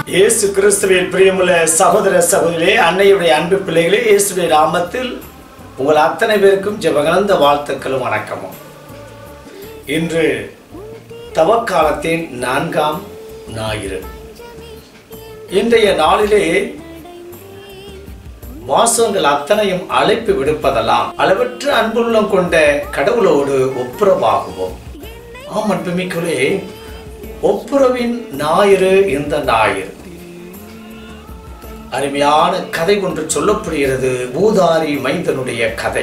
இயேசு கிறிஸ்துவின் பிரியமுள்ள சகோதர சகோதரிகளே அன்னையுடைய அன்பு பிள்ளைகளே இயேசுடைய நாமத்தில் உங்கள் அத்தனை பேருக்கும் ஜெபகலந்த வாழ்த்துக்களும் வணக்கமும் இன்று தவக்காலத்தின் நான்காம் ஞாயிறு இன்றைய நாளிலே வாசகங்கள் அத்தனையும் அழைப்பு விடுப்பதெல்லாம் அளவற்ற அன்புள்ளம் கொண்ட கடவுளோடு ஒப்புரவாகுவோம் ஆம் அன்புமிக்குள்ளே ஒப்புரவின் ஞாயிறு இந்த ஞாயிறு அருமையான கதை ஒன்று சொல்லப்படுகிறது பூதாரி மைந்தனுடைய கதை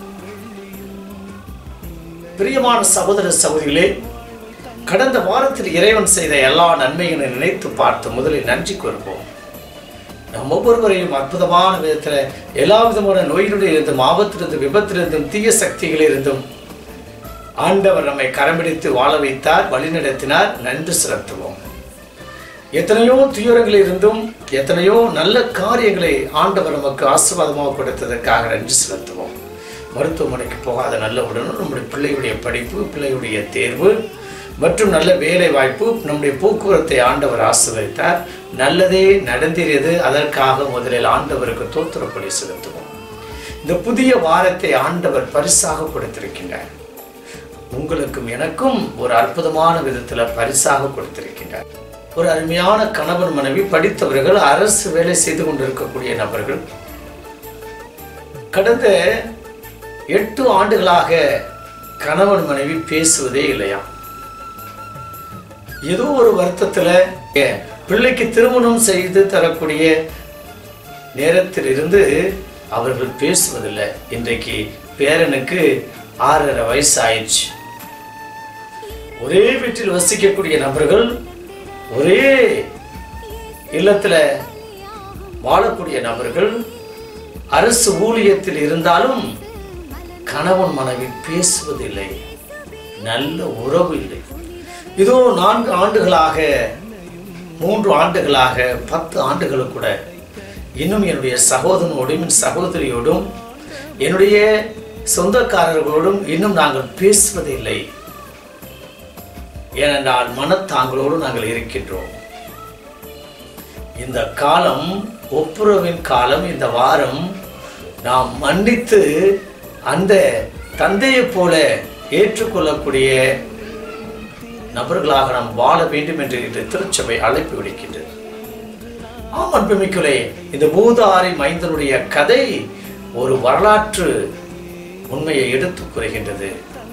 பிரியமான சகோதர சகோதரிகளே கடந்த வாரத்தில் இறைவன் செய்த எல்லா நன்மைகளை நினைத்து பார்த்து முதலில் நன்றி கூறுவோம் நம் ஒவ்வொருவரையும் அற்புதமான விதத்தில் எல்லா விதமான நோய்களில் இருந்தும் ஆபத்திலிருந்தும் விபத்திலிருந்தும் தீய சக்திகளிலிருந்தும் ஆண்டவர் நம்மை கரம்பிடித்து வாழ வைத்தார் வழிநடத்தினார் நன்றி செலுத்துவோம் எத்தனையோ துயரங்களில் இருந்தும் எத்தனையோ நல்ல காரியங்களை ஆண்டவர் நமக்கு ஆசீர்வாதமாக கொடுத்ததற்காக நன்றி செலுத்துவோம் மருத்துவமனைக்கு போகாத நல்ல உடனும் நம்முடைய பிள்ளையுடைய படிப்பு பிள்ளையுடைய தேர்வு மற்றும் நல்ல வேலை வாய்ப்பு நம்முடைய போக்குவரத்தை ஆண்டவர் ஆசீர்வதித்தார் நல்லதே நடந்திருது அதற்காக முதலில் ஆண்டவருக்கு தோத்திரப்படி செலுத்துவோம் இந்த புதிய வாரத்தை ஆண்டவர் பரிசாக கொடுத்திருக்கின்றார் உங்களுக்கும் எனக்கும் ஒரு அற்புதமான விதத்தில் பரிசாக கொடுத்திருக்கின்றார் ஒரு அருமையான கணவன் மனைவி படித்தவர்கள் அரசு வேலை செய்து கொண்டிருக்கக்கூடிய நபர்கள் கடந்த எட்டு ஆண்டுகளாக கணவன் மனைவி பேசுவதே இல்லையா ஏதோ ஒரு வருத்தத்தில் பிள்ளைக்கு திருமணம் செய்து தரக்கூடிய நேரத்தில் இருந்து அவர்கள் பேசுவதில்லை இன்றைக்கு பேரனுக்கு ஆறரை வயசு ஆயிடுச்சு ஒரே வீட்டில் வசிக்கக்கூடிய நபர்கள் ஒரே இல்லத்தில் வாழக்கூடிய நபர்கள் அரசு ஊழியத்தில் இருந்தாலும் கணவன் மனைவி பேசுவதில்லை நல்ல உறவு இல்லை இதோ நான்கு ஆண்டுகளாக மூன்று ஆண்டுகளாக பத்து ஆண்டுகள் கூட இன்னும் என்னுடைய சகோதரனோடும் என் சகோதரியோடும் என்னுடைய சொந்தக்காரர்களோடும் இன்னும் நாங்கள் பேசுவதில்லை ஏனென்றால் மனத்தாங்களோடு நாங்கள் இருக்கின்றோம் இந்த காலம் ஒப்புரவின் காலம் இந்த வாரம் நாம் மன்னித்து அந்த தந்தையைப் போல ஏற்றுக்கொள்ளக்கூடிய நபர்களாக நாம் வாழ வேண்டும் என்று இன்று திருச்சபை அழைப்பு விடுக்கின்றது ஆம் அன்புமிக்குலே இந்த பூதாரி மைந்தனுடைய கதை ஒரு வரலாற்று உண்மையை எடுத்துக் கூறுகின்றது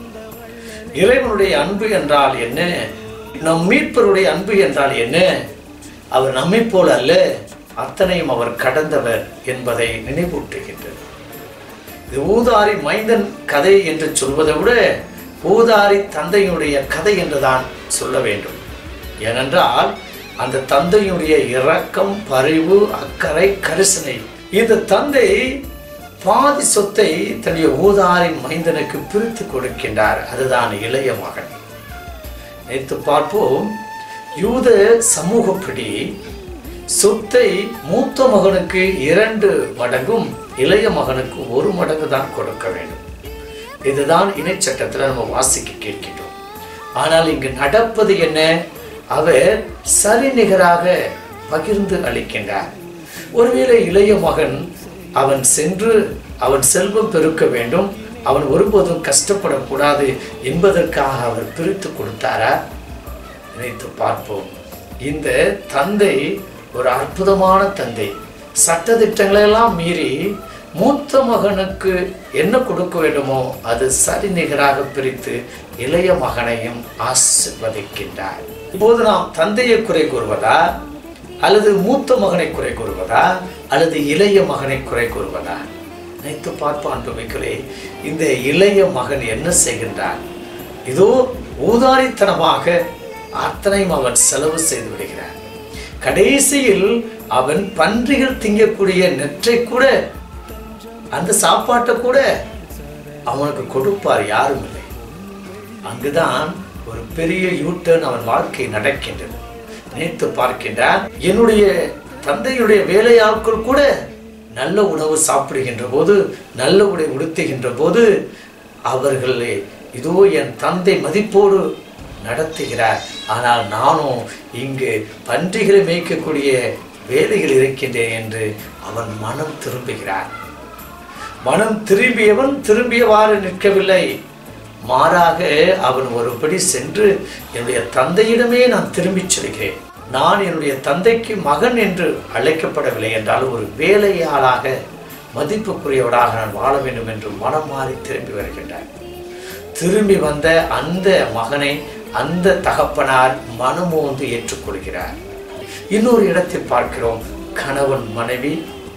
இறைவனுடைய அன்பு என்றால் என்ன நம் மீட்பருடைய அன்பு என்றால் என்ன அவர் நம்மை போல அல்ல அத்தனையும் அவர் கடந்தவர் என்பதை நினைவூட்டுகின்றது இது ஊதாரி மைந்தன் கதை என்று சொல்வதை விட ஊதாரி தந்தையுடைய கதை என்றுதான் சொல்ல வேண்டும் ஏனென்றால் அந்த தந்தையுடைய இரக்கம் பரிவு அக்கறை கரிசனை இந்த தந்தை பாதி சொத்தை தன்னுடைய ஊதாரி மைந்தனுக்கு பிரித்து கொடுக்கின்றார் அதுதான் இளைய மகன் நேற்று பார்ப்போம் யூத சமூகப்படி சொத்தை மூத்த மகனுக்கு இரண்டு மடங்கும் இளைய மகனுக்கு ஒரு மடங்கு தான் கொடுக்க வேண்டும் இதுதான் இணைச்சட்டத்தில் நம்ம வாசிக்க கேட்கின்றோம் ஆனால் இங்கு நடப்பது என்ன அவர் சரிநிகராக பகிர்ந்து அளிக்கின்றார் ஒருவேளை இளைய மகன் அவன் சென்று அவன் செல்வம் பெருக்க வேண்டும் அவன் ஒருபோதும் கஷ்டப்படக்கூடாது என்பதற்காக அவர் பிரித்து கொடுத்தாரா நினைத்து பார்ப்போம் இந்த தந்தை ஒரு அற்புதமான தந்தை சட்டத்திட்டங்களெல்லாம் மீறி மூத்த மகனுக்கு என்ன கொடுக்க வேண்டுமோ அது சரிநிகராக பிரித்து இளைய மகனையும் ஆசிர்வதிக்கின்றார் இப்போது நாம் தந்தையை குறை கூறுவதா அல்லது மூத்த மகனை குறை கூறுவதா அல்லது இளைய மகனை குறை கூறுவதா நினைத்து பார்ப்பான் அன்புமிக்களே இந்த இளைய மகன் என்ன செய்கின்றான் இதோ ஊதாரித்தனமாக அத்தனையும் அவன் செலவு செய்து விடுகிறான் கடைசியில் அவன் பன்றிகள் திங்கக்கூடிய நெற்றை கூட அந்த சாப்பாட்டை கூட அவனுக்கு கொடுப்பார் யாரும் இல்லை அங்குதான் ஒரு பெரிய யூட்டர்ன் அவன் வாழ்க்கை நடக்கின்றது நினைத்து பார்க்கின்றான் என்னுடைய தந்தையுடைய வேலையாட்கள் கூட நல்ல உணவு சாப்பிடுகின்ற போது நல்ல உடை உடுத்துகின்ற போது அவர்களே இதோ என் தந்தை மதிப்போடு நடத்துகிறார் ஆனால் நானும் இங்கு பன்றிகளை மேய்க்கக்கூடிய வேலைகள் இருக்கின்றேன் என்று அவன் மனம் திரும்புகிறான் மனம் திரும்பியவன் திரும்பியவாறு நிற்கவில்லை மாறாக அவன் ஒருபடி சென்று என்னுடைய தந்தையிடமே நான் திரும்பிச் செல்கிறேன் நான் என்னுடைய தந்தைக்கு மகன் என்று அழைக்கப்படவில்லை என்றால் ஒரு வேலையாளாக மதிப்புக்குரியவராக நான் வாழ வேண்டும் என்று மனம் மாறி திரும்பி வருகின்றான் திரும்பி வந்த அந்த மகனை அந்த தகப்பனார் மனமோந்து ஏற்றுக்கொள்கிறார் இன்னொரு இடத்தில் பார்க்கிறோம் கணவன் மனைவி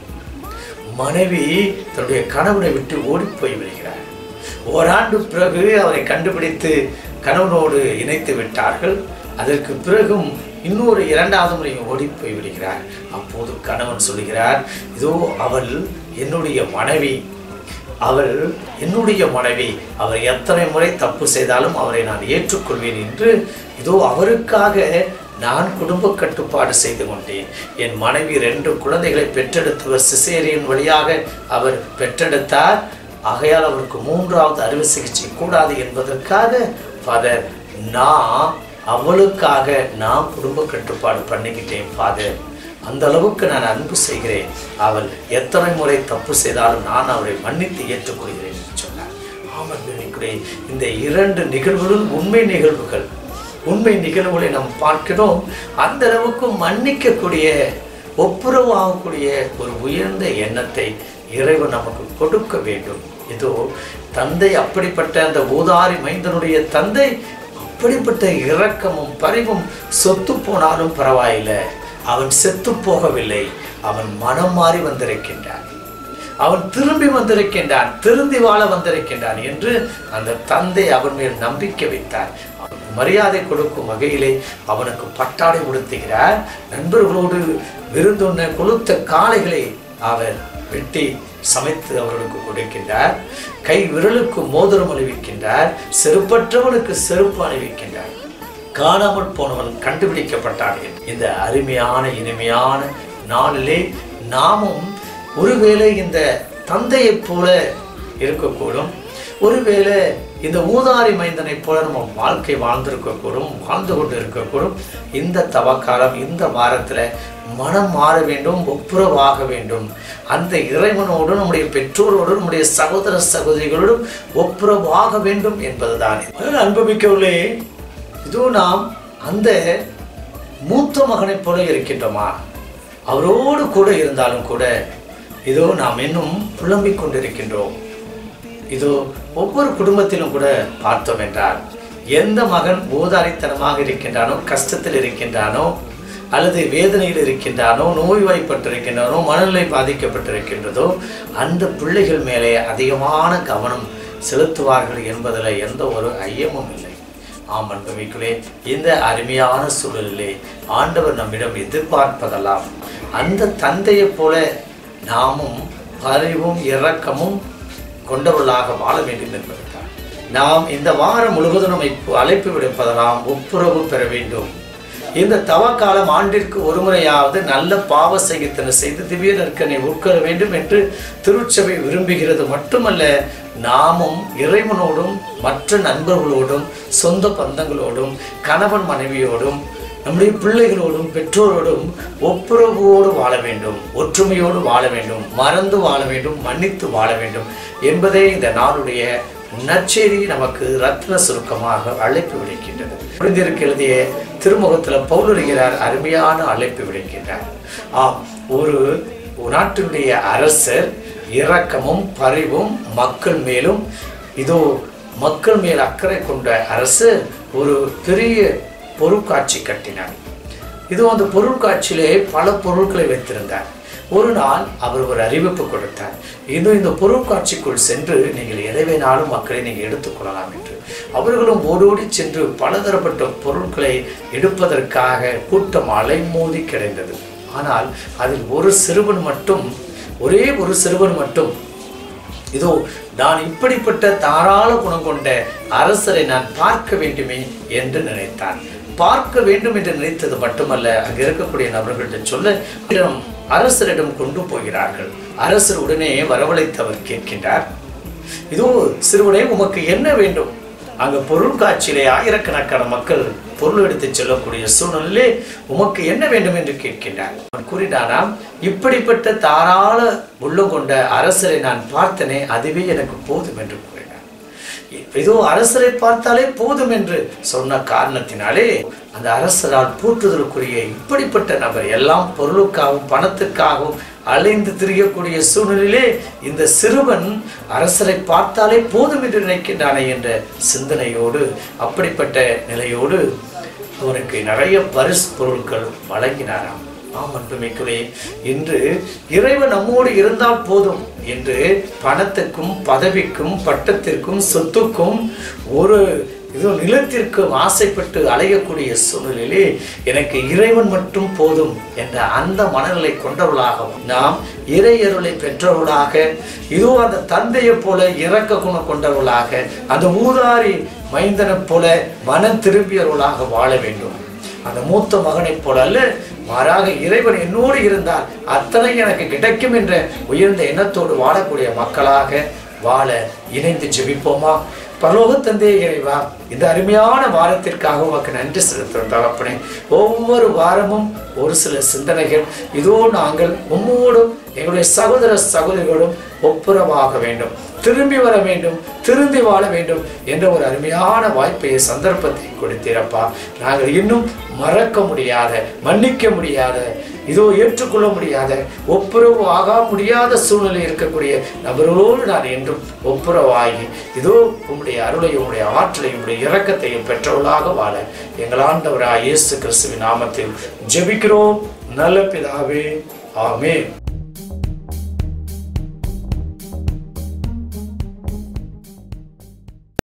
மனைவி தன்னுடைய கணவனை விட்டு ஓடி போய் விடுகிறார் ஓராண்டு பிறகு அவரை கண்டுபிடித்து கணவனோடு இணைத்து விட்டார்கள் அதற்கு பிறகும் இன்னொரு இரண்டாவது முறை ஓடி போய் விடுகிறார் அப்போது கணவன் சொல்கிறார் இதோ அவள் என்னுடைய மனைவி அவள் என்னுடைய மனைவி அவர் எத்தனை முறை தப்பு செய்தாலும் அவரை நான் ஏற்றுக்கொள்வேன் என்று இதோ அவருக்காக நான் குடும்ப கட்டுப்பாடு செய்து கொண்டேன் என் மனைவி ரெண்டு குழந்தைகளை பெற்றெடுத்தவர் சிசேரியன் வழியாக அவர் பெற்றெடுத்தார் ஆகையால் அவருக்கு மூன்றாவது அறுவை சிகிச்சை கூடாது என்பதற்காக ஃபாதர் நான் அவளுக்காக நான் குடும்ப கட்டுப்பாடு பண்ணிக்கிட்டேன் ஃபாதர் அந்த அளவுக்கு நான் அன்பு செய்கிறேன் அவள் எத்தனை முறை தப்பு செய்தாலும் நான் அவரை மன்னித்து ஏற்றுக்கொள்கிறேன் என்று சொன்னார் ஆமாம் பிள்ளைகளே, இந்த இரண்டு நிகழ்வுகளும் உண்மை நிகழ்வுகள் உண்மை நிகழ்வுகளை நாம் பார்க்கிறோம் அந்த அளவுக்கு மன்னிக்கக்கூடிய ஒப்புரவு ஆகக்கூடிய ஒரு உயர்ந்த எண்ணத்தை இறைவன் நமக்கு கொடுக்க வேண்டும் இதோ தந்தை அப்படிப்பட்ட அந்த ஊதாரி மைந்தனுடைய தந்தை அப்படிப்பட்ட இரக்கமும் பரிவும் சொத்து போனாலும் பரவாயில்லை அவன் செத்து போகவில்லை அவன் மனம் மாறி வந்திருக்கின்றான் அவன் திரும்பி வந்திருக்கின்றான் திருந்தி வாழ வந்திருக்கின்றான் என்று அந்த தந்தை அவன் மேல் நம்பிக்கை வைத்தார் அவனுக்கு மரியாதை கொடுக்கும் வகையிலே அவனுக்கு பட்டாடை உடுத்துகிறார் நண்பர்களோடு விருந்துண்ண கொளுத்த காளைகளை அவர் வெட்டி சமைத்து அவர்களுக்கு கொடுக்கின்றார் கை விரலுக்கு மோதிரம் அணிவிக்கின்றார் செருப்பற்றவனுக்கு செருப்பு அணிவிக்கின்றார் காணாமல் போனவன் கண்டுபிடிக்கப்பட்டான் இந்த அருமையான இனிமையான நாளிலே நாமும் ஒருவேளை இந்த தந்தையைப் போல இருக்கக்கூடும் ஒருவேளை இந்த ஊதாரி மைந்தனைப் போல நம்ம வாழ்க்கை வாழ்ந்திருக்கக்கூடும் வாழ்ந்து கொண்டு இருக்கக்கூடும் இந்த தவக்காலம் இந்த வாரத்துல மனம் மாற வேண்டும் ஒப்புரவாக வேண்டும் அந்த இறைவனோடு நம்முடைய பெற்றோரோடு நம்முடைய சகோதர சகோதரிகளோடும் ஒப்புரவாக வேண்டும் என்பதுதான் அதனால் அனுபவிக்கவில்லை இதோ நாம் அந்த மூத்த மகனைப் போல இருக்கின்றோமா அவரோடு கூட இருந்தாலும் கூட இதோ நாம் இன்னும் புலம்பிக் கொண்டிருக்கின்றோம் இதோ ஒவ்வொரு குடும்பத்திலும் கூட பார்த்தோம் என்றால் எந்த மகன் ஊதாரித்தனமாக இருக்கின்றானோ கஷ்டத்தில் இருக்கின்றானோ அல்லது வேதனையில் இருக்கின்றானோ நோய்வாய்ப்பட்டிருக்கின்றானோ மனநிலை பாதிக்கப்பட்டிருக்கின்றதோ அந்த பிள்ளைகள் மேலே அதிகமான கவனம் செலுத்துவார்கள் என்பதில் எந்த ஒரு ஐயமும் இல்லை ஆம் அன்புமிக்குள்ளே இந்த அருமையான சூழலிலே ஆண்டவர் நம்மிடம் எதிர்பார்ப்பதெல்லாம் அந்த தந்தையைப் போல நாமும் அறிவும் இரக்கமும் கொண்டவர்களாக வாழ வேண்டும் என்பதுதான் நாம் இந்த வாரம் முழுவதும் நம்மை அழைப்பு விடுப்பதெல்லாம் ஒப்புரவு பெற வேண்டும் இந்த தவக்காலம் ஆண்டிற்கு ஒரு முறையாவது நல்ல பாவ சகித்தனை செய்து திவ்ய நற்கனை உட்கொள்ள வேண்டும் என்று திருச்சபை விரும்புகிறது மட்டுமல்ல நாமும் இறைவனோடும் மற்ற நண்பர்களோடும் சொந்த பந்தங்களோடும் கணவன் மனைவியோடும் நம்முடைய பிள்ளைகளோடும் பெற்றோரோடும் ஒப்புரவோடு வாழ வேண்டும் ஒற்றுமையோடு வாழ வேண்டும் மறந்து வாழ வேண்டும் மன்னித்து வாழ வேண்டும் என்பதே இந்த நாளுடைய நற்செய்தி நமக்கு ரத்ன சுருக்கமாக அழைப்பு விடுக்கின்றது புரிந்திருக்க எழுதிய திருமுகத்தில் பௌலறிகிறார் அருமையான அழைப்பு விடுக்கின்றார் ஆம் ஒரு நாட்டினுடைய அரசர் இரக்கமும் பரிவும் மக்கள் மேலும் இதோ மக்கள் மேல் அக்கறை கொண்ட அரசு ஒரு பெரிய பொருட்காட்சி கட்டினார் இது அந்த பொருட்காட்சியிலே பல பொருட்களை வைத்திருந்தார் ஒரு நாள் அவர் ஒரு அறிவிப்பு கொடுத்தார் இன்னும் இந்த பொருட்காட்சிக்குள் சென்று நீங்கள் எதை வேணாலும் மக்களை நீங்கள் எடுத்துக்கொள்ளலாம் என்று அவர்களும் ஓடோடி சென்று பலதரப்பட்ட பொருட்களை எடுப்பதற்காக கூட்டம் அலைமோதி கிடைந்தது ஆனால் அதில் ஒரு சிறுவன் மட்டும் ஒரே ஒரு சிறுவன் மட்டும் இதோ நான் இப்படிப்பட்ட தாராள குணம் கொண்ட அரசரை நான் பார்க்க வேண்டுமே என்று நினைத்தான் பார்க்க வேண்டும் என்று நினைத்தது மட்டுமல்ல அங்கு இருக்கக்கூடிய நபர்களிடம் சொல்ல இடம் அரசரிடம் கொண்டு போகிறார்கள் அரசர் உடனே வரவழைத்து அவர் கேட்கின்றார் இதோ சிறுவனே உமக்கு என்ன வேண்டும் அங்க பொருள் காட்சியிலே ஆயிரக்கணக்கான மக்கள் பொருள் எடுத்து செல்லக்கூடிய சூழ்நிலையிலே உமக்கு என்ன வேண்டும் என்று கேட்கின்றார் அவன் கூறினானாம் இப்படிப்பட்ட தாராள உள்ளம் கொண்ட அரசரை நான் பார்த்தனே அதுவே எனக்கு போதும் என்று கூறினார் ஏதோ அரசரை பார்த்தாலே போதும் என்று சொன்ன காரணத்தினாலே அந்த அரசரால் போற்றுதலுக்குரிய இப்படிப்பட்ட நபர் எல்லாம் பொருளுக்காகவும் பணத்துக்காகவும் அலைந்து திரியக்கூடிய சூழ்நிலையிலே இந்த சிறுவன் அரசரை பார்த்தாலே போதும் என்று நினைக்கின்றானே என்ற சிந்தனையோடு அப்படிப்பட்ட நிலையோடு அவனுக்கு நிறைய பரிசு பொருட்கள் வழங்கினாராம் ஆம் அன்புமிக்குலே இன்று இறைவன் நம்மோடு இருந்தால் போதும் என்று பணத்துக்கும் பதவிக்கும் பட்டத்திற்கும் சொத்துக்கும் ஒரு இது நிலத்திற்கும் ஆசைப்பட்டு அலையக்கூடிய சூழ்நிலையிலே எனக்கு இறைவன் மட்டும் போதும் என்ற அந்த மனநிலை கொண்டவர்களாகவும் நாம் இறையருளை பெற்றவர்களாக இதோ அந்த தந்தையைப் போல இரக்க குணம் கொண்டவர்களாக அந்த ஊதாரி மைந்தனைப் போல மனம் திரும்பியவர்களாக வாழ வேண்டும் அந்த மூத்த மகனைப் போல அல்ல மாறாக இறைவன் என்னோடு இருந்தால் அத்தனை எனக்கு கிடைக்கும் என்ற உயர்ந்த எண்ணத்தோடு வாழக்கூடிய மக்களாக வாழ இணைந்து ஜெபிப்போமா பரலோக தந்தை இறைவா இந்த அருமையான வாரத்திற்காக உமக்கு நன்றி செலுத்துகிறோம் தகப்பனே ஒவ்வொரு வாரமும் ஒரு சில சிந்தனைகள் இதோ நாங்கள் உம்மோடும் எங்களுடைய சகோதர சகோதரிகளோடும் ஒப்புரவாக வேண்டும் திரும்பி வர வேண்டும் திரும்பி வாழ வேண்டும் என்ற ஒரு அருமையான வாய்ப்பை சந்தர்ப்பத்தை கொடுத்தீரப்பா நாங்கள் இன்னும் மறக்க முடியாத மன்னிக்க முடியாத இதோ ஏற்றுக்கொள்ள முடியாத ஒப்புரவு ஆக முடியாத சூழ்நிலை இருக்கக்கூடிய நபரோடு நான் என்றும் ஒப்புரவாகி இதோ உம்முடைய அருளையும் உம்முடைய ஆற்றலையும் உம்முடைய இரக்கத்தையும் பெற்றவர்களாக வாழ எங்கள் ஆண்டவராக இயேசு கிறிஸ்துவின் நாமத்தில் ஜெபிக்கிறோம் நல்ல பிதாவே ஆமென்